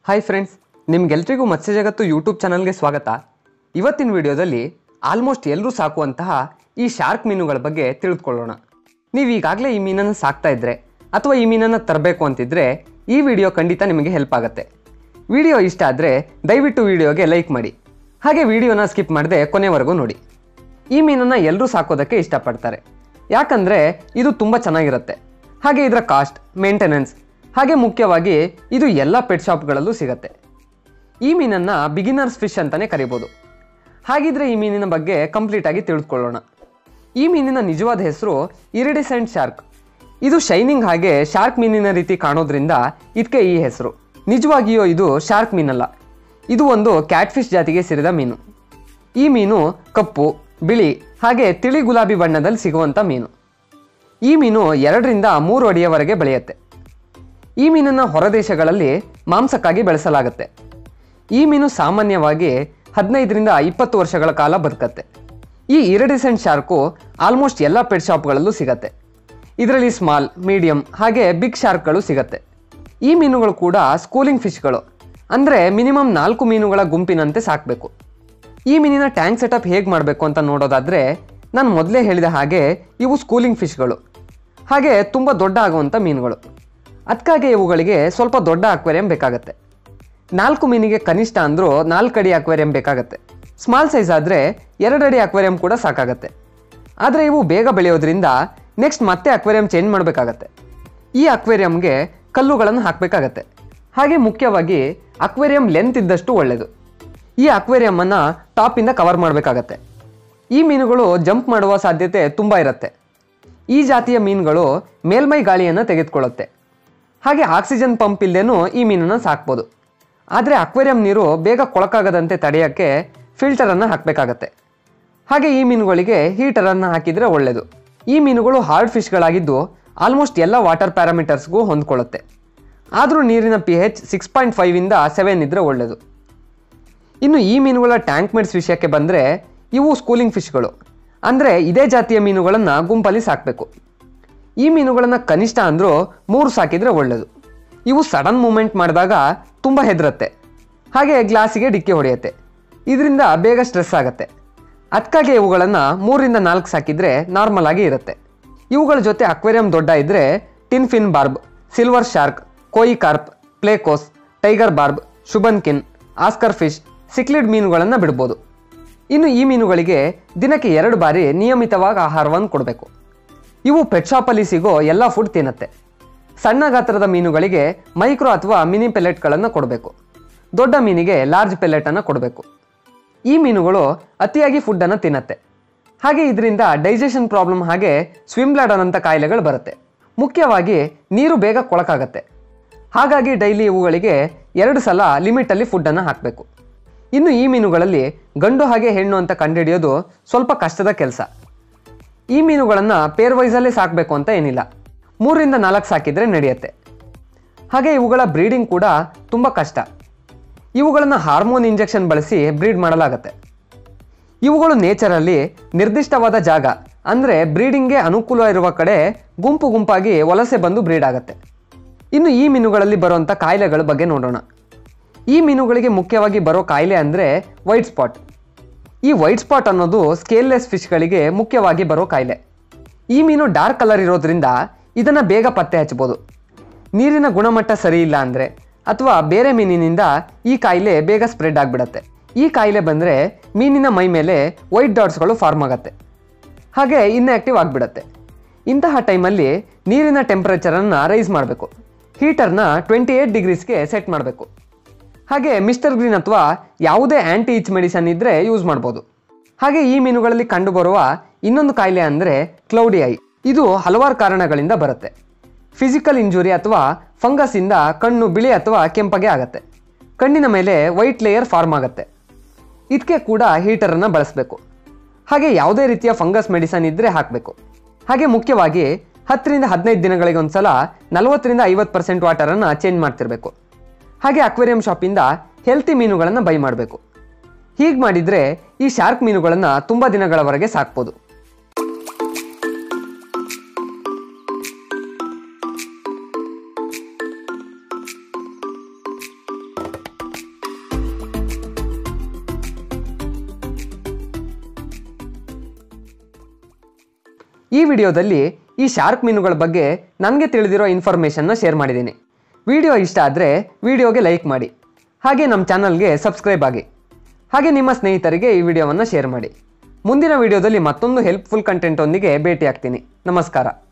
hi friends ನಿಮ್ಗೆಲ್ರಿಗೂ ಮತ್ಸ್ಯ ಜಗತ್ತು YouTube ಚಾನಲ್ಗೆ ಸ್ವಾಗತ ಇವತ್ತಿನ ವಿಡಿಯೋದಲ್ಲಿ ಆಲ್ಮೋಸ್ಟ್ ಎಲ್ಲರೂ ಸಾಕುವಂತಹ ಈ ಶಾರ್ಕ್ ಮೀನುಗಳ ಬಗ್ಗೆ ತಿಳಿದುಕೊಳ್ಳೋಣ ನೀವು ಈಗಾಗಲೇ ಈ ಮೀನನ್ನು ಸಾಕ್ತಾ ಇದ್ರೆ ಅಥವಾ ಈ ಮೀನನ್ನು ತರಬೇಕು ಅಂತಿದ್ರೆ ಈ ವಿಡಿಯೋ ಖಂಡಿತ ನಿಮಗೆ ಹೆಲ್ಪ್ ಆಗುತ್ತೆ ವಿಡಿಯೋ ಇಷ್ಟ ಆದರೆ ದಯವಿಟ್ಟು ವಿಡಿಯೋಗೆ ಲೈಕ್ ಮಾಡಿ ಹಾಗೆ ವಿಡಿಯೋನ ಸ್ಕಿಪ್ ಮಾಡದೆ ಕೊನೆವರೆಗೂ ನೋಡಿ ಈ ಮೀನನ್ನು ಎಲ್ಲರೂ ಸಾಕೋದಕ್ಕೆ ಇಷ್ಟಪಡ್ತಾರೆ ಯಾಕಂದರೆ ಇದು ತುಂಬ ಚೆನ್ನಾಗಿರುತ್ತೆ ಹಾಗೆ ಇದರ ಕಾಸ್ಟ್ ಮೇಂಟೆನೆನ್ಸ್ ಹಾಗೆ ಮುಖ್ಯವಾಗಿ ಇದು ಎಲ್ಲ ಪೆಟ್ ಶಾಪ್ಗಳಲ್ಲೂ ಸಿಗುತ್ತೆ ಈ ಮೀನನ್ನು ಬಿಗಿನರ್ಸ್ ಫಿಶ್ ಅಂತಲೇ ಕರಿಬೋದು ಹಾಗಿದ್ರೆ ಈ ಮೀನಿನ ಬಗ್ಗೆ ಕಂಪ್ಲೀಟ್ ಆಗಿ ತಿಳಿದುಕೊಳ್ಳೋಣ ಈ ಮೀನಿನ ನಿಜವಾದ ಹೆಸರು ಇರಿಡಿಸೆಂಟ್ ಶಾರ್ಕ್ ಇದು ಶೈನಿಂಗ್ ಹಾಗೆ ಶಾರ್ಕ್ ಮೀನಿನ ರೀತಿ ಕಾಣೋದ್ರಿಂದ ಇದಕ್ಕೆ ಈ ಹೆಸರು ನಿಜವಾಗಿಯೂ ಇದು ಶಾರ್ಕ್ ಮೀನಲ್ಲ ಇದು ಒಂದು ಕ್ಯಾಟ್ಫಿಶ್ ಜಾತಿಗೆ ಸೇರಿದ ಮೀನು ಈ ಮೀನು ಕಪ್ಪು ಬಿಳಿ ಹಾಗೆ ತಿಳಿ ಗುಲಾಬಿ ಬಣ್ಣದಲ್ಲಿ ಸಿಗುವಂಥ ಮೀನು ಈ ಮೀನು ಎರಡರಿಂದ ಮೂರು ಅಡಿಯವರೆಗೆ ಬೆಳೆಯುತ್ತೆ ಈ ಮೀನನ್ನು ಹೊರದೇಶಗಳಲ್ಲಿ ಮಾಂಸಕ್ಕಾಗಿ ಬೆಳೆಸಲಾಗುತ್ತೆ ಈ ಮೀನು ಸಾಮಾನ್ಯವಾಗಿ ಹದಿನೈದರಿಂದ ಇಪ್ಪತ್ತು ವರ್ಷಗಳ ಕಾಲ ಬದುಕತ್ತೆ ಈ ಇರಡಿಸೆಂಟ್ ಶಾರ್ಕು ಆಲ್ಮೋಸ್ಟ್ ಎಲ್ಲ ಪೆಟ್ ಶಾಪ್ಗಳಲ್ಲೂ ಸಿಗತ್ತೆ ಇದರಲ್ಲಿ ಸ್ಮಾಲ್ ಮೀಡಿಯಂ ಹಾಗೆ ಬಿಗ್ ಶಾರ್ಕ್ಗಳು ಸಿಗತ್ತೆ ಈ ಮೀನುಗಳು ಕೂಡ ಸ್ಕೂಲಿಂಗ್ ಫಿಶ್ಗಳು ಅಂದರೆ ಮಿನಿಮಮ್ ನಾಲ್ಕು ಮೀನುಗಳ ಗುಂಪಿನಂತೆ ಸಾಕಬೇಕು ಈ ಮೀನಿನ ಟ್ಯಾಂಕ್ ಸೆಟಪ್ ಹೇಗೆ ಮಾಡಬೇಕು ಅಂತ ನೋಡೋದಾದರೆ ನಾನು ಮೊದಲೇ ಹೇಳಿದ ಹಾಗೆ ಇವು ಸ್ಕೂಲಿಂಗ್ ಫಿಶ್ಗಳು ಹಾಗೆ ತುಂಬ ದೊಡ್ಡ ಆಗುವಂಥ ಮೀನುಗಳು ಅದಕ್ಕಾಗಿ ಇವುಗಳಿಗೆ ಸ್ವಲ್ಪ ದೊಡ್ಡ ಅಕ್ವೇರಿಯಂ ಬೇಕಾಗತ್ತೆ ನಾಲ್ಕು ಮೀನಿಗೆ ಕನಿಷ್ಠ ಅಂದರೂ ನಾಲ್ಕು ಅಡಿ ಅಕ್ವೇರಿಯಂ ಬೇಕಾಗತ್ತೆ ಸ್ಮಾಲ್ ಸೈಜ್ ಆದರೆ ಎರಡು ಅಡಿ ಅಕ್ವೇರಿಯಂ ಕೂಡ ಸಾಕಾಗತ್ತೆ ಆದರೆ ಇವು ಬೇಗ ಬೆಳೆಯೋದ್ರಿಂದ ನೆಕ್ಸ್ಟ್ ಮತ್ತೆ ಅಕ್ವೇರಿಯಂ ಚೇಂಜ್ ಮಾಡಬೇಕಾಗತ್ತೆ ಈ ಅಕ್ವೇರಿಯಂಗೆ ಕಲ್ಲುಗಳನ್ನು ಹಾಕಬೇಕಾಗತ್ತೆ ಹಾಗೆ ಮುಖ್ಯವಾಗಿ ಅಕ್ವೇರಿಯಂ ಲೆಂತ್ ಇದ್ದಷ್ಟು ಒಳ್ಳೆಯದು ಈ ಅಕ್ವೇರಿಯಮ್ಮನ್ನು ಟಾಪಿಂದ ಕವರ್ ಮಾಡಬೇಕಾಗತ್ತೆ ಈ ಮೀನುಗಳು ಜಂಪ್ ಮಾಡುವ ಸಾಧ್ಯತೆ ತುಂಬ ಇರುತ್ತೆ ಈ ಜಾತಿಯ ಮೀನುಗಳು ಮೇಲ್ಮೈ ಗಾಳಿಯನ್ನು ತೆಗೆದುಕೊಳ್ಳುತ್ತೆ ಹಾಗೆ ಆಕ್ಸಿಜನ್ ಪಂಪ್ ಇಲ್ಲದೇನೂ ಈ ಮೀನನ್ನು ಸಾಕ್ಬೋದು ಆದರೆ ಅಕ್ವೇರಿಯಂ ನೀರು ಬೇಗ ಕೊಳಕಾಗದಂತೆ ತಡೆಯೋಕ್ಕೆ ಫಿಲ್ಟರನ್ನು ಹಾಕಬೇಕಾಗತ್ತೆ ಹಾಗೆ ಈ ಮೀನುಗಳಿಗೆ ಹೀಟರನ್ನು ಹಾಕಿದರೆ ಒಳ್ಳೆಯದು ಈ ಮೀನುಗಳು ಹಾರ್ಡ್ ಫಿಶ್ಗಳಾಗಿದ್ದು ಆಲ್ಮೋಸ್ಟ್ ಎಲ್ಲ ವಾಟರ್ ಪ್ಯಾರಾಮೀಟರ್ಸ್ಗೂ ಹೊಂದ್ಕೊಳ್ಳುತ್ತೆ ಆದರೂ ನೀರಿನ ಪಿ ಹೆಚ್ ಸಿಕ್ಸ್ ಪಾಯಿಂಟ್ ಫೈವಿಂದ ಸೆವೆನ್ ಇದ್ದರೆ ಒಳ್ಳೆಯದು ಇನ್ನು ಈ ಮೀನುಗಳ ಟ್ಯಾಂಕ್ ಮೆಡ್ಸ್ ವಿಷಯಕ್ಕೆ ಬಂದರೆ ಇವು ಸ್ಕೂಲಿಂಗ್ ಫಿಶ್ಗಳು ಅಂದರೆ ಇದೇ ಜಾತಿಯ ಮೀನುಗಳನ್ನು ಗುಂಪಲ್ಲಿ ಸಾಕಬೇಕು ಈ ಮೀನುಗಳನ್ನು ಕನಿಷ್ಠ ಅಂದರೂ ಮೂರು ಸಾಕಿದರೆ ಒಳ್ಳೆಯದು ಇವು ಸಡನ್ ಮೂಮೆಂಟ್ ಮಾಡಿದಾಗ ತುಂಬ ಹೆದರುತ್ತೆ ಹಾಗೆ ಗ್ಲಾಸಿಗೆ ಡಿಕ್ಕಿ ಹೊಡೆಯುತ್ತೆ ಇದರಿಂದ ಬೇಗ ಸ್ಟ್ರೆಸ್ ಆಗುತ್ತೆ ಅದಕ್ಕಾಗಿ ಇವುಗಳನ್ನು ಮೂರಿಂದ ನಾಲ್ಕು ಸಾಕಿದರೆ ನಾರ್ಮಲ್ ಆಗಿ ಇರುತ್ತೆ ಇವುಗಳ ಜೊತೆ ಅಕ್ವೇರಿಯಂ ದೊಡ್ಡ ಇದ್ದರೆ tin fin barb silver shark koi carp plecos tiger barb shubunkin oscar fish cichlid ಮೀನುಗಳನ್ನು ಬಿಡ್ಬೋದು ಇನ್ನು ಈ ಮೀನುಗಳಿಗೆ ದಿನಕ್ಕೆ ಎರಡು ಬಾರಿ ನಿಯಮಿತವಾಗಿ ಆಹಾರವನ್ನು ಕೊಡಬೇಕು ಇವು ಪೆಟ್ ಶಾಪಲ್ಲಿ ಸಿಗೋ ಎಲ್ಲ ಫುಡ್ ತಿನ್ನುತ್ತೆ ಸಣ್ಣ ಗಾತ್ರದ ಮೀನುಗಳಿಗೆ ಮೈಕ್ರೋ ಅಥವಾ ಮಿನಿ ಪೆಲೆಟ್ಗಳನ್ನು ಕೊಡಬೇಕು ದೊಡ್ಡ ಮೀನಿಗೆ ಲಾರ್ಜ್ ಪೆಲೆಟನ್ನು ಕೊಡಬೇಕು ಈ ಮೀನುಗಳು ಅತಿಯಾಗಿ ಫುಡ್ಡನ್ನು ತಿನ್ನತ್ತೆ ಹಾಗೆ ಇದರಿಂದ ಡೈಜೆಷನ್ ಪ್ರಾಬ್ಲಮ್ ಹಾಗೆ ಸ್ವಿಮ್ ಬ್ಲಾಡರ್ ಅಂತ ಕಾಯಿಲೆಗಳು ಬರುತ್ತೆ ಮುಖ್ಯವಾಗಿ ನೀರು ಬೇಗ ಕೊಳಕಾಗತ್ತೆ ಹಾಗಾಗಿ ಡೈಲಿ ಇವುಗಳಿಗೆ ಎರಡು ಸಲ ಲಿಮಿಟಲ್ಲಿ ಫುಡ್ಡನ್ನು ಹಾಕಬೇಕು ಇನ್ನು ಈ ಮೀನುಗಳಲ್ಲಿ ಗಂಡು ಹಾಗೆ ಹೆಣ್ಣು ಅಂತ ಕಂಡುಹಿಡಿಯೋದು ಸ್ವಲ್ಪ ಕಷ್ಟದ ಕೆಲಸ ಈ ಮೀನುಗಳನ್ನು ಪೇರ್ ವೈಸಲ್ಲೇ ಸಾಕಬೇಕು ಅಂತ ಏನಿಲ್ಲ ಮೂರರಿಂದ ನಾಲ್ಕು ಸಾಕಿದರೆ ನಡೆಯುತ್ತೆ ಹಾಗೆ ಇವುಗಳ ಬ್ರೀಡಿಂಗ್ ಕೂಡ ತುಂಬ ಕಷ್ಟ ಇವುಗಳನ್ನು ಹಾರ್ಮೋನ್ ಇಂಜೆಕ್ಷನ್ ಬಳಸಿ ಬ್ರೀಡ್ ಮಾಡಲಾಗತ್ತೆ ಇವುಗಳು ನೇಚರಲ್ಲಿ ನಿರ್ದಿಷ್ಟವಾದ ಜಾಗ ಅಂದರೆ ಬ್ರೀಡಿಂಗ್ಗೆ ಅನುಕೂಲ ಇರುವ ಕಡೆ ಗುಂಪು ಗುಂಪಾಗಿ ವಲಸೆ ಬಂದು ಬ್ರೀಡ್ ಆಗುತ್ತೆ ಇನ್ನು ಈ ಮೀನುಗಳಲ್ಲಿ ಬರುವಂಥ ಕಾಯಿಲೆಗಳ ಬಗ್ಗೆ ನೋಡೋಣ ಈ ಮೀನುಗಳಿಗೆ ಮುಖ್ಯವಾಗಿ ಬರೋ ಕಾಯಿಲೆ ಅಂದರೆ ವೈಟ್ ಸ್ಪಾಟ್ ಈ ವೈಟ್ ಸ್ಪಾಟ್ ಅನ್ನೋದು ಸ್ಕೇಲ್ಲೆಸ್ ಫಿಶ್ಗಳಿಗೆ ಮುಖ್ಯವಾಗಿ ಬರೋ ಕಾಯಿಲೆ ಈ ಮೀನು ಡಾರ್ಕ್ ಕಲರ್ ಇರೋದ್ರಿಂದ ಇದನ್ನು ಬೇಗ ಪತ್ತೆ ಹಚ್ಬೋದು ನೀರಿನ ಗುಣಮಟ್ಟ ಸರಿ ಇಲ್ಲ ಅಂದರೆ ಅಥವಾ ಬೇರೆ ಮೀನಿನಿಂದ ಈ ಕಾಯಿಲೆ ಬೇಗ ಸ್ಪ್ರೆಡ್ ಆಗಿಬಿಡತ್ತೆ ಈ ಕಾಯಿಲೆ ಬಂದರೆ ಮೀನಿನ ಮೈ ಮೇಲೆ ವೈಟ್ ಡಾಟ್ಸ್ಗಳು ಫಾರ್ಮ್ ಆಗುತ್ತೆ ಹಾಗೆ ಇನ್ಆಕ್ಟಿವ್ ಆಗಿಬಿಡತ್ತೆ ಇಂತಹ ಟೈಮಲ್ಲಿ ನೀರಿನ ಟೆಂಪರೇಚರನ್ನು ರೈಸ್ ಮಾಡಬೇಕು ಹೀಟರ್ನ ಟ್ವೆಂಟಿ ಏಯ್ಟ್ ಡಿಗ್ರೀಸ್ಗೆ ಸೆಟ್ ಮಾಡಬೇಕು ಹಾಗೆ ಮಿಸ್ಟರ್ ಗ್ರೀನ್ ಅಥವಾ ಯಾವುದೇ ಆ್ಯಂಟಿ ಇಚ್ ಮೆಡಿಸನ್ ಇದ್ದರೆ ಯೂಸ್ ಮಾಡ್ಬೋದು ಹಾಗೆ ಈ ಮೀನುಗಳಲ್ಲಿ ಕಂಡುಬರುವ ಇನ್ನೊಂದು ಕಾಯಿಲೆ ಅಂದರೆ ಕ್ಲೌಡಿ ಐ ಇದು ಹಲವಾರು ಕಾರಣಗಳಿಂದ ಬರುತ್ತೆ ಫಿಸಿಕಲ್ ಇಂಜುರಿ ಅಥವಾ ಫಂಗಸ್ಸಿಂದ ಕಣ್ಣು ಬಿಳಿ ಅಥವಾ ಕೆಂಪಗೆ ಆಗುತ್ತೆ ಕಣ್ಣಿನ ಮೇಲೆ ವೈಟ್ ಲೇಯರ್ ಫಾರ್ಮ್ ಆಗುತ್ತೆ ಇದಕ್ಕೆ ಕೂಡ ಹೀಟರನ್ನು ಬಳಸಬೇಕು ಹಾಗೆ ಯಾವುದೇ ರೀತಿಯ ಫಂಗಸ್ ಮೆಡಿಸನ್ ಇದ್ದರೆ ಹಾಕಬೇಕು ಹಾಗೆ ಮುಖ್ಯವಾಗಿ ಹತ್ತರಿಂದ ಹದಿನೈದು ದಿನಗಳಿಗೆ ಒಂದ್ಸಲ ನಲವತ್ತರಿಂದ ಐವತ್ತು ಪರ್ಸೆಂಟ್ ವಾಟರನ್ನು ಚೇಂಜ್ ಮಾಡ್ತಿರ್ಬೇಕು ಹಾಗೆ ಅಕ್ವೇರಿಯಂ ಶಾಪಿಂದ ಹೆಲ್ತಿ ಮೀನುಗಳನ್ನು ಬೈ ಮಾಡಬೇಕು ಹೀಗೆ ಮಾಡಿದರೆ ಈ ಶಾರ್ಕ್ ಮೀನುಗಳನ್ನು ತುಂಬ ದಿನಗಳವರೆಗೆ ಸಾಕ್ಬೋದು ಈ ವಿಡಿಯೋದಲ್ಲಿ ಈ ಶಾರ್ಕ್ ಮೀನುಗಳ ಬಗ್ಗೆ ನನಗೆ ತಿಳಿದಿರೋ ಇನ್ಫಾರ್ಮೇಷನ್ನ ಶೇರ್ ಮಾಡಿದ್ದೀನಿ ವಿಡಿಯೋ ಇಷ್ಟ ಆದರೆ ವಿಡಿಯೋಗೆ ಲೈಕ್ ಮಾಡಿ ಹಾಗೆ ನಮ್ಮ ಚಾನಲ್ಗೆ ಸಬ್ಸ್ಕ್ರೈಬ್ ಆಗಿ ಹಾಗೆ ನಿಮ್ಮ ಸ್ನೇಹಿತರಿಗೆ ಈ ವಿಡಿಯೋವನ್ನು ಶೇರ್ ಮಾಡಿ ಮುಂದಿನ ವಿಡಿಯೋದಲ್ಲಿ ಮತ್ತೊಂದು ಹೆಲ್ಪ್ಫುಲ್ ಕಂಟೆಂಟ್ ಒಂದಿಗೆ ಭೇಟಿ ಆಗ್ತೀನಿ ನಮಸ್ಕಾರ